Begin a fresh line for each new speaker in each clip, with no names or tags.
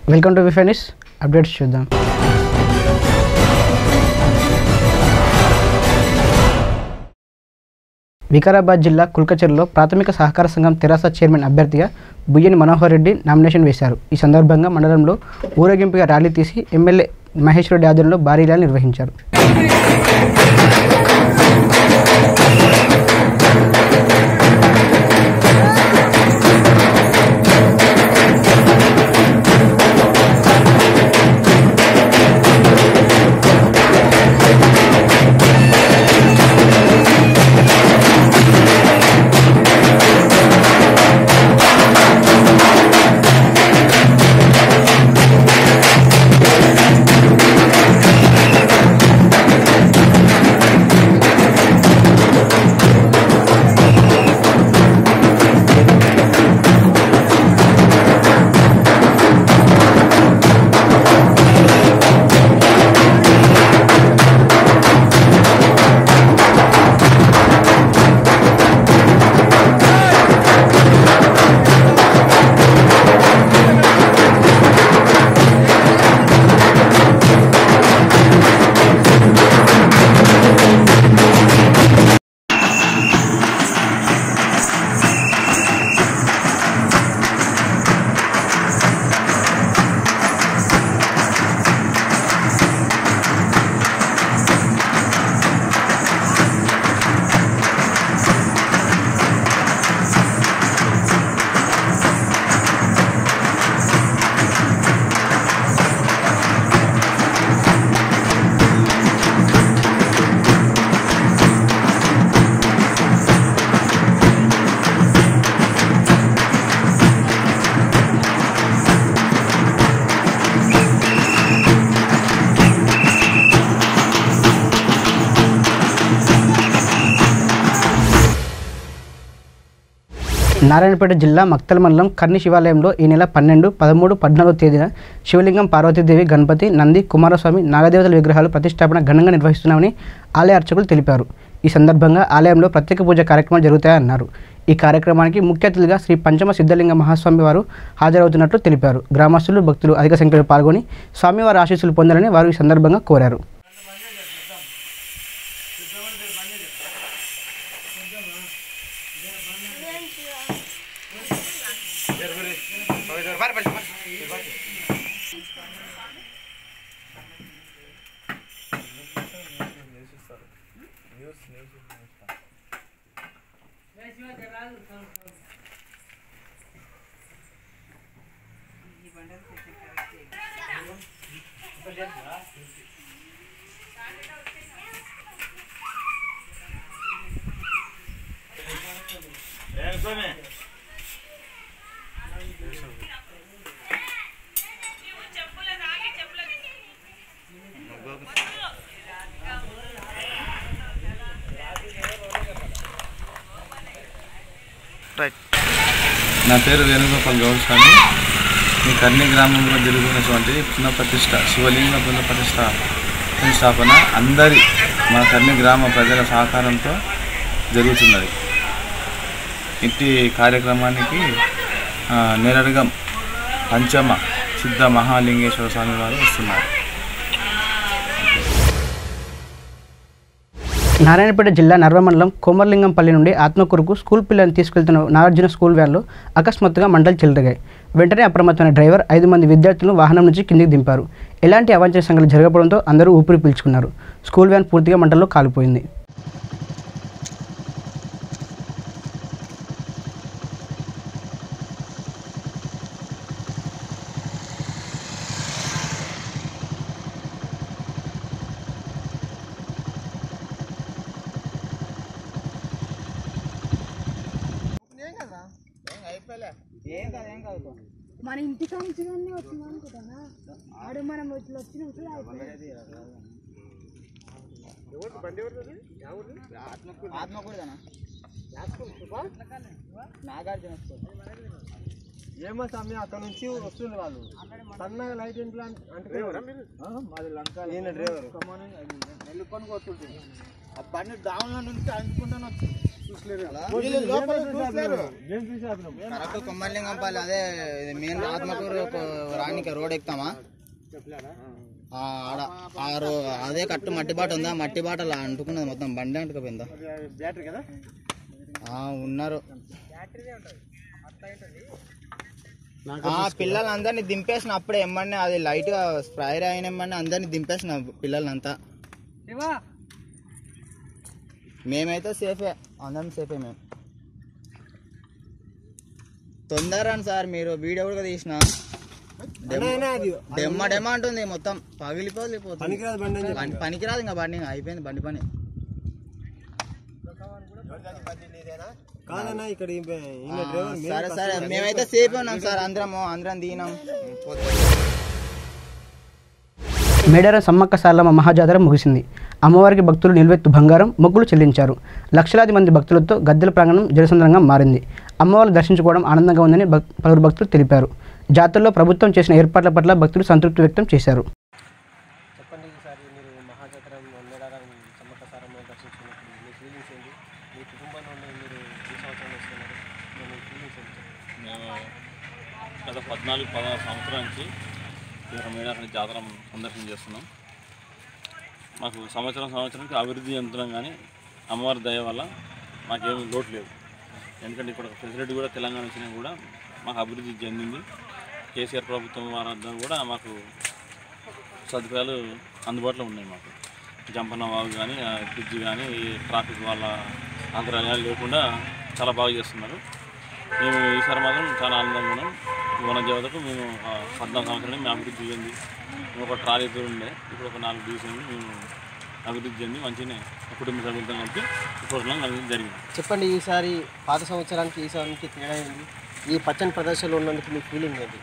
welcome to విఫెనిస్ updates చూద్దాం వికారాబాద్ జిల్లా కుల్కచర్లో ప్రాథమిక సహకార సంఘం తెరాస చైర్మన్ అభ్యర్థిగా బుయ్యని మనోహర్ రెడ్డి నామినేషన్ వేశారు ఈ సందర్భంగా మండలంలో ఊరేగింపుగా ర్యాలీ తీసి ఎమ్మెల్యే మహేష్ రెడ్డి ఆధ్వర్యంలో భారీ ర్యాలీ నిర్వహించారు నారాయణపేట జిల్లా మక్తల మండలం కర్ణి శివాలయంలో ఈ నెల పన్నెండు పదమూడు పద్నాలుగో తేదీన శివలింగం పార్వతీదేవి గణపతి నంది కుమారస్వామి నాగదేవతల విగ్రహాలు ప్రతిష్టాపన ఘనంగా నిర్వహిస్తున్నామని ఆలయ అర్చకులు తెలిపారు ఈ సందర్భంగా ఆలయంలో ప్రత్యేక పూజ కార్యక్రమాలు జరుగుతాయన్నారు ఈ కార్యక్రమానికి ముఖ్య అతిథిగా శ్రీ పంచమ సిద్ధలింగ మహాస్వామి వారు హాజరవుతున్నట్లు తెలిపారు గ్రామస్తులు భక్తులు అధిక సంఖ్యలో పాల్గొని స్వామివారి ఆశీస్సులు పొందాలని వారు ఈ సందర్భంగా కోరారు
నా పేరు వేణుగోపాల్ గౌడ్ స్వామి ఈ కర్ణి గ్రామంలో జరుగుతున్నటువంటి పునఃప్రతిష్ఠ శివలింగ పునఃప్రతిష్ఠ స్థాపన అందరి మన కర్ణి గ్రామ ప్రజల సహకారంతో జరుగుతున్నది ఇట్టి కార్యక్రమానికి ఆ, నేరడుగం పంచమ సిద్ధ మహాలింగేశ్వర స్వామి వారు వస్తున్నారు
నారాయణపేట జిల్లా నర్వ మండలం కోమర్లింగంపల్లి నుండి ఆత్మకూరుకు స్కూల్ పిల్లల్ని తీసుకెళ్తున్న నాగార్జున స్కూల్ వ్యాన్లో అకస్మాత్తుగా మంటలు చెలరేగాయి వెంటనే అప్రమత్తమైన డ్రైవర్ ఐదు మంది విద్యార్థులను వాహనం నుంచి కిందికి దింపారు ఎలాంటి అవాంఛనీయ సంఘటనలు జరగడంతో అందరూ ఊపిరి పీల్చుకున్నారు స్కూల్ వ్యాన్ పూర్తిగా మంటల్లో కాలిపోయింది
మన ఇంటి కాంచి కానీ వచ్చింది అనుకుంటానా ఆడు మనం ఇట్లా వచ్చినప్పుడు అయిపోయింది
ఏమో స్వామి అక్కడ నుంచి వస్తుంది వాళ్ళు సన్నగా లైట్ ఇంట్లో అంటే మాది లంక డ్రైవర్ నెల్లుకొని వస్తుంటుంది ఆ బండి డౌన్లో నుంచి అంటుకుంటానే వచ్చింది
కరెక్ట్ కొమ్మలింగంపల్లి అదే ఇది మెయిన్ ఆత్మకూరు ఒక రానికి రోడ్ ఎక్కుతామా ఆ, ఆడ ఆ రో అదే కట్టు మట్టి బాట ఉందా మట్టి బాట అలా అంటుకున్నది మొత్తం బండి అంటుకుపోయిందా ఆ, ఉన్నారు ఆ, పిల్లలందరినీ దింపేసిన అప్పుడే ఎమ్మని అది లైట్ గా స్ప్రైర్ అయిన ఎమ్మని అందరినీ దింపేసిన పిల్లలంతా మేమైతే సేఫే అందరం సేఫే మేము తొందర సార్ మీరు వీడియో కూడా తీసిన
అది
డెమ్మ డెమ్మ అంటుంది మొత్తం పగిలిపోతుంది
పనికిరాదు బండి అని
పని- పనికిరాదు ఇంకా బండి ఇంకా అయిపోయింది బండి పని
కాదన్నా ఇక్కడ ఈ బ- ఈయన డ్రైవర్ మేము
సరే సరే మేమైతే సేఫ్ ఉన్నాం సార్ అందరము అందరం దిగినాం
మేడారం సమ్మక్క సారలమ్మ మహాజాతర ముగిసింది అమ్మవారికి భక్తులు నిలువెత్తు బంగారం మొగ్గులు చెల్లించారు లక్షలాది మంది భక్తులతో గద్దెల ప్రాంగణం జనసంద్రంగా మారింది అమ్మవారిని దర్శించుకోవడం ఆనందంగా ఉందని భక్- పలువురు భక్తులు తెలిపారు జాతరలో ప్రభుత్వం చేసిన ఏర్పాట్ల పట్ల భక్తులు సంతృప్తి వ్యక్తం చేశారు
చెప్పండి ఈసారి మీరు మహాజాతరం మేడారం సమ్మక్క సారమ్మ దర్శించుకున్నప్పుడు మీ ఫీలింగ్స్ ఏంటి మీ కుటుంబం నుండి మీరు ఈ సంవత్సరం వస్తున్నారు మీ ఫీలింగ్స్ ఏంటి
మేము గత పద్నాలుగు పదహారు సంవత్సరాల నుంచి ఇక్కడ మేడారం జాతర సందర్శన చేస్తున్నాం మాకు సంవత్సరం సంవత్సరానికి అభివృద్ధి చెందుతున్నాం కానీ అమ్మవారి దయ వల్ల మాకేమీ లోటు లేదు ఎందుకంటే ఇక్కడ ఫెసిలిటీ కూడా తెలంగాణ వచ్చినా కూడా మాకు అభివృద్ధి చెందింది కేసీఆర్ ప్రభుత్వం వారి ద్వారా కూడా మాకు సదుపాయాలు అందుబాటులో ఉన్నాయి మాకు జంపన్న వాగు కానీ ఆ బ్రిడ్జ్ కానీ ఈ ట్రాఫిక్ వాళ్ళ అంతరాయాలు లేకుండా చాలా బాగా చేస్తున్నారు మేము ఈసారి మాత్రం చాలా ఆనందంగా ఉన్నాం వన దేవతకు మేము ఆ పద్నాలుగు సంవత్సరాలు మేము అభివృద్ధి చెంది మేము ఒక ట్రాలీ పేరు ఉండే ఇప్పుడు ఒక నాలుగు డీసీలు మేము అభివృద్ధి చెంది మంచిగానే కుటుంబ సభ్యులతో కలిపి ప్రోగ్రాం కలిగి జరిగింది
చెప్పండి ఈసారి పాత సంవత్సరానికి ఈ సంవత్సరానికి తేడా ఏంది ఈ పచ్చని ప్రదేశంలో ఉన్నందుకు మీ ఫీలింగ్ ఏంటి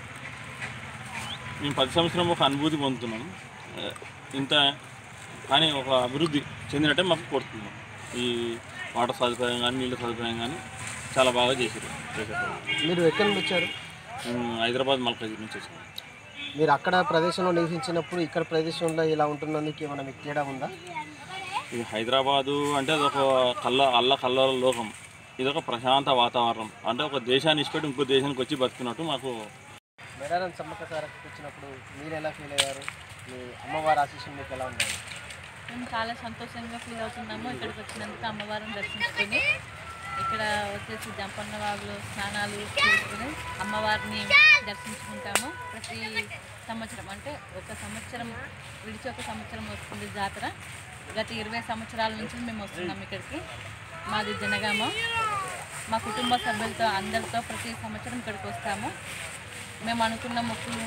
మేము పది సంవత్సరం ఒక అనుభూతి పొందుతున్నాం ఆ, ఇంత కానీ ఒక అభివృద్ధి చెందినట్టే మాకు కోరుతున్నాం ఈ వాటర్ సదుపాయం కానీ నీళ్ళ సదుపాయం కానీ చాలా బాగా చేశారు చేశారు
మీరు ఎక్కడి నుండి వచ్చారు
మేము హైదరాబాద్ మల్కాజ్ నుంచి వచ్చాము
మీరు అక్కడ ప్రదేశంలో నివసించినప్పుడు ఇక్కడ ప్రదేశంలో ఇలా ఉంటున్నందుకు ఏమైనా మీకు తేడా ఉందా
ఇది హైదరాబాదు అంటే అదొక కళ్ళ అల్ల కల్లర లోకం ఇది ఒక ప్రశాంత వాతావరణం అంటే ఒక దేశాన్ని ఇచ్చిపెట్టి ఇంకో దేశానికి వచ్చి బతుకున్నట్టు మాకు
మేడారం సమ్మక్క సారకు వచ్చినప్పుడు మీరు ఎలా ఫీల్ అయ్యారు మీ అమ్మవారి ఆశీస్సులు మీకు ఎలా ఉన్నాయి
మేము చాలా సంతోషంగా ఫీల్ అవుతున్నాము ఇక్కడికి వచ్చినందుకు అమ్మవారిని దర్శించుకొని ఇక్కడ వచ్చేసి జంపన్న వాగులో స్నానాలు చేసుకుని అమ్మవారిని దర్శించుకుంటాము ప్రతి సంవత్సరం అంటే ఒక సంవత్సరం విడిచి ఒక సంవత్సరం వస్తుంది జాతర గత ఇరవై సంవత్సరాల నుంచి మేము వస్తున్నాం ఇక్కడికి మాది జనగామ మా కుటుంబ సభ్యులతో అందరితో ప్రతి సంవత్సరం ఇక్కడికి వస్తాము మేము అనుకున్న మొక్కులు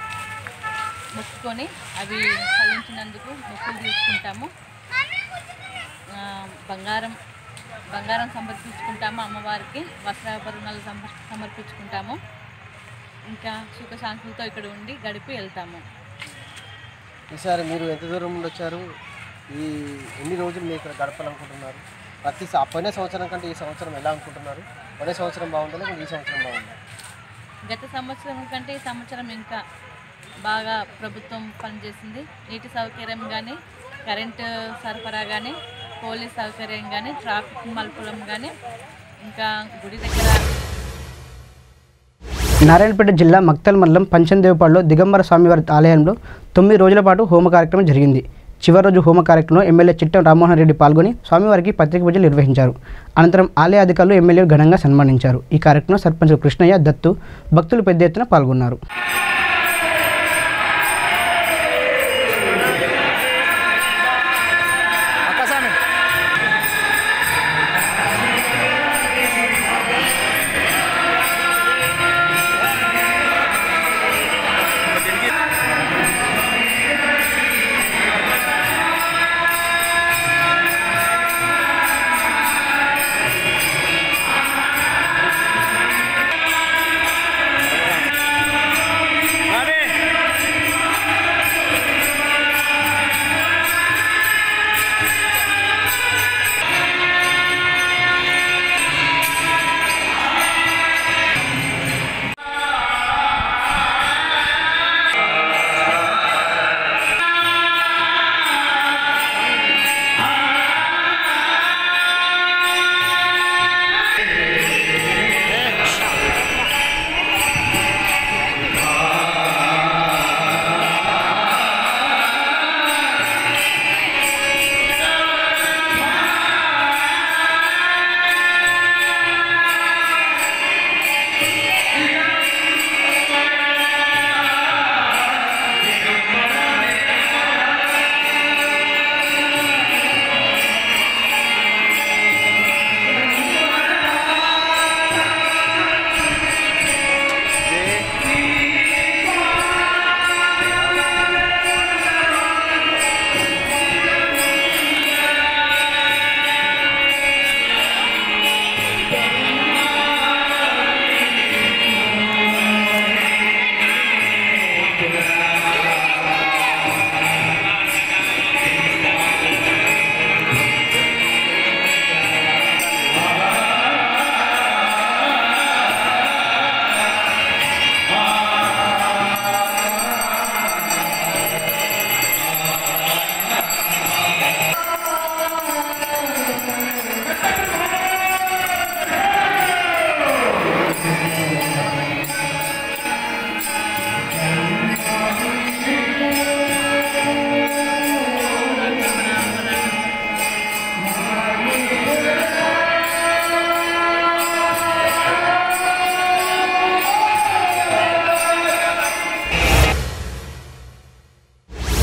మొక్కుకొని అవి ఫలించినందుకు మొక్కులు తీసుకుంటాము ఆ, బంగారం బంగారం సమర్పించుకుంటాము అమ్మవారికి వస్త్రాభరణాలు సమర్ సమర్పించుకుంటాము ఇంకా సుఖశాంతులతో ఇక్కడ ఉండి గడిపి వెళ్తాము
ఈసారి మీరు ఎంత దూరం నుండి వచ్చారు ఈ ఎన్ని రోజులు మీరు ఇక్కడ గడపాలనుకుంటున్నారు ప్రతి స- పోయిన సంవత్సరం కంటే ఈ సంవత్సరం ఎలా అనుకుంటున్నారు పోయిన సంవత్సరం బాగుందా లేకపోతే ఈ సంవత్సరం బాగుందా
గత సంవత్సరం కంటే ఈ సంవత్సరం ఇంకా బాగా ప్రభుత్వం పనిచేసింది నీటి సౌకర్యం కానీ కరెంటు సరఫరా కానీ పోలీస్ సౌకర్యం కానీ ట్రాఫిక్ మలుపులం కానీ ఇంకా గుడి దగ్గర
నారాయణపేట జిల్లా మక్తల్ మండలం పంచందేవపాడులో దిగంబర స్వామివారి ఆలయంలో తొమ్మిది రోజుల పాటు హోమ కార్యక్రమం జరిగింది చివరి రోజు హోమ కార్యక్రమంలో ఎమ్మెల్యే చిట్టం రామ్మోహన్ రెడ్డి పాల్గొని స్వామివారికి ప్రత్యేక పూజలు నిర్వహించారు అనంతరం ఆలయ అధికారులు ఎమ్మెల్యేలు ఘనంగా సన్మానించారు ఈ కార్యక్రమంలో సర్పంచ్ కృష్ణయ్య దత్తు భక్తులు పెద్ద ఎత్తున పాల్గొన్నారు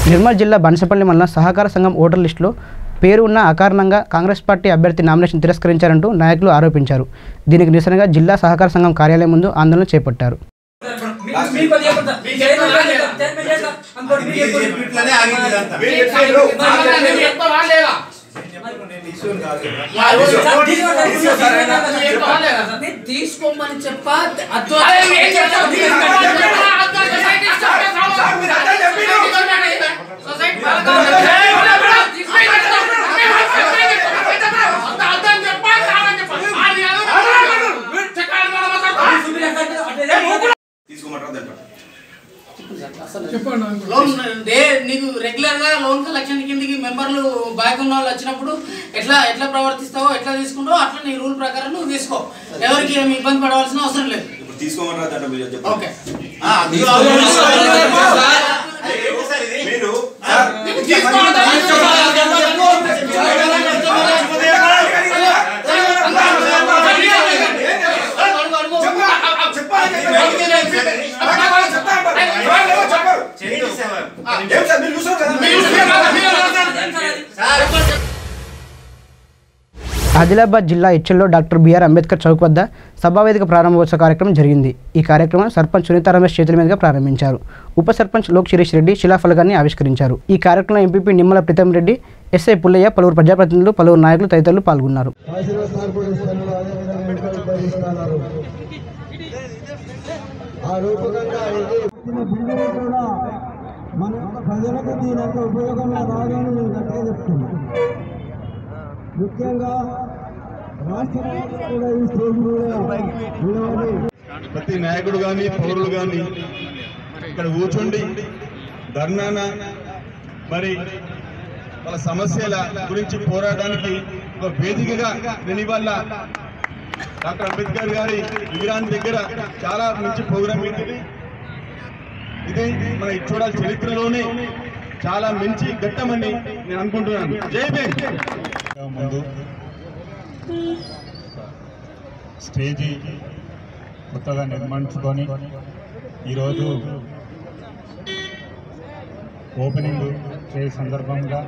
నిర్మల్ జిల్లా బనసపల్లి మండలం సహకార సంఘం ఓటర్ లిస్టులో పేరు ఉన్న అకారణంగా కాంగ్రెస్ పార్టీ అభ్యర్థి నామినేషన్ తిరస్కరించారంటూ నాయకులు ఆరోపించారు దీనికి నిరసనగా జిల్లా సహకార సంఘం కార్యాలయం ముందు ఆందోళన చేపట్టారు
తీసుకోమని చెప్పా లోన్ డే నీకు రెగ్యులర్ గా లోన్ కలెక్షన్ కిందకి మెంబర్లు బ్యాక్ ఉన్న వాళ్ళు వచ్చినప్పుడు ఎట్లా ఎట్లా ప్రవర్తిస్తావో ఎట్లా తీసుకుంటావో అట్లా నీ రూల్ ప్రకారం నువ్వు తీసుకో ఎవరికి ఏమి ఇబ్బంది పడవలసిన అవసరం లేదు ఓకే
ఆదిలాబాద్ జిల్లా ఇచ్చల్లో డాక్టర్ బిఆర్ అంబేద్కర్ చౌక్ వద్ద సభావేదిక ప్రారంభోత్సవ కార్యక్రమం జరిగింది ఈ కార్యక్రమం సర్పంచ్ సునీత రమేష్ చేతుల మీదుగా ప్రారంభించారు ఉప సర్పంచ్ లోక్ శిరీష్ రెడ్డి శిలాఫలకాన్ని ఆవిష్కరించారు ఈ కార్యక్రమంలో ఎంపీపీ నిమ్మల ప్రీతం రెడ్డి ఎస్ఐ పుల్లయ్య పలువురు ప్రజాప్రతినిధులు పలువురు నాయకులు తదితరులు పాల్గొన్నారు
ఆ రూపకంగా ఇది బిల్లులు కూడా మన ప్రజలకు దీని యొక్క ఉపయోగంగా రాదని నేను గట్టిగా చెప్తున్నాను ముఖ్యంగా రాష్ట్ర నాయకులు కూడా ఈ స్టేజ్ మీద నిలబడి
ప్రతి నాయకుడు కానీ పౌరులు కానీ ఇక్కడ కూర్చుండి ధర్నాన మరి వాళ్ళ సమస్యల గురించి పోరాటానికి ఒక వేదికగా నేను ఇవాళ డాక్టర్ అంబేద్కర్ గారి విగ్రహాన్ని దగ్గర చాలా మంచి ప్రోగ్రామ్ ఇది ఇది మన చూడాలి చరిత్రలోనే చాలా మంచి ఘట్టమని నేను అనుకుంటున్నాను జై భీమ్ ముందు స్టేజీ కొత్తగా నిర్మించుకొని ఈరోజు ఓపెనింగ్ చే సందర్భంగా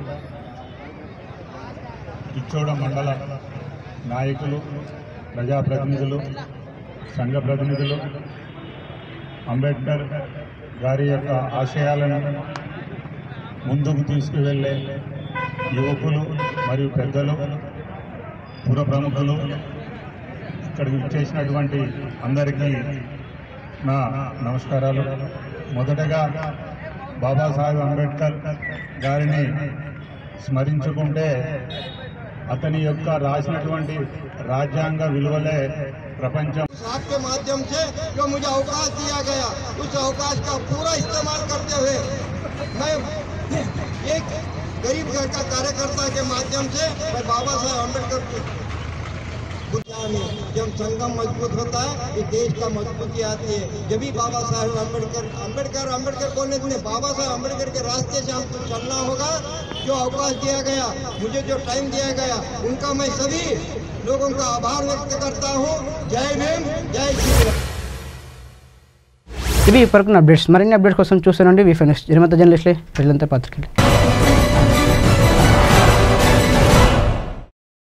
ఇచ్చోడ మండల నాయకులు ప్రజాప్రతినిధులు సంఘ ప్రతినిధులు అంబేద్కర్ గారి యొక్క ఆశయాలను ముందుకు తీసుకువెళ్ళే యువకులు మరియు పెద్దలు పుర ప్రముఖులు ఇక్కడికి చేసినటువంటి అందరికీ నా నమస్కారాలు మొదటగా బాబాసాహెబ్ అంబేద్కర్ గారిని స్మరించుకుంటే అతని యొక్క రాసినటువంటి రాజ్యాంగ విలువలే ప్రపంచం
आपके माध्यम से जो मुझे अवकाश दिया गया उस अवकाश का पूरा इस्तेमाल करते हुए मैं एक गरीब घर का कार्यकर्ता के माध्यम से मैं बाबा साहेब अम्बेडकर को दुनिया में जब संगम मजबूत होता है ये देश का मजबूती आती है जब भी बाबा साहेब अम्बेडकर अम्बेडकर अम्बेडकर बोलने के बाबा साहेब अम्बेडकर के रास्ते से हमको चलना होगा जो अवकाश दिया गया मुझे जो टाइम दिया गया उनका मैं सभी लोगों का आभार व्यक्त करता हूँ जय भीम जय श्री राम
ఇవి ఇప్పటికున్న అప్డేట్స్ మరిన్ని అప్డేట్స్ కోసం చూస్తానండి వీ ఫైనస్ జనమత జర్నలిస్ట్లే ప్రజలంతా పత్రికలు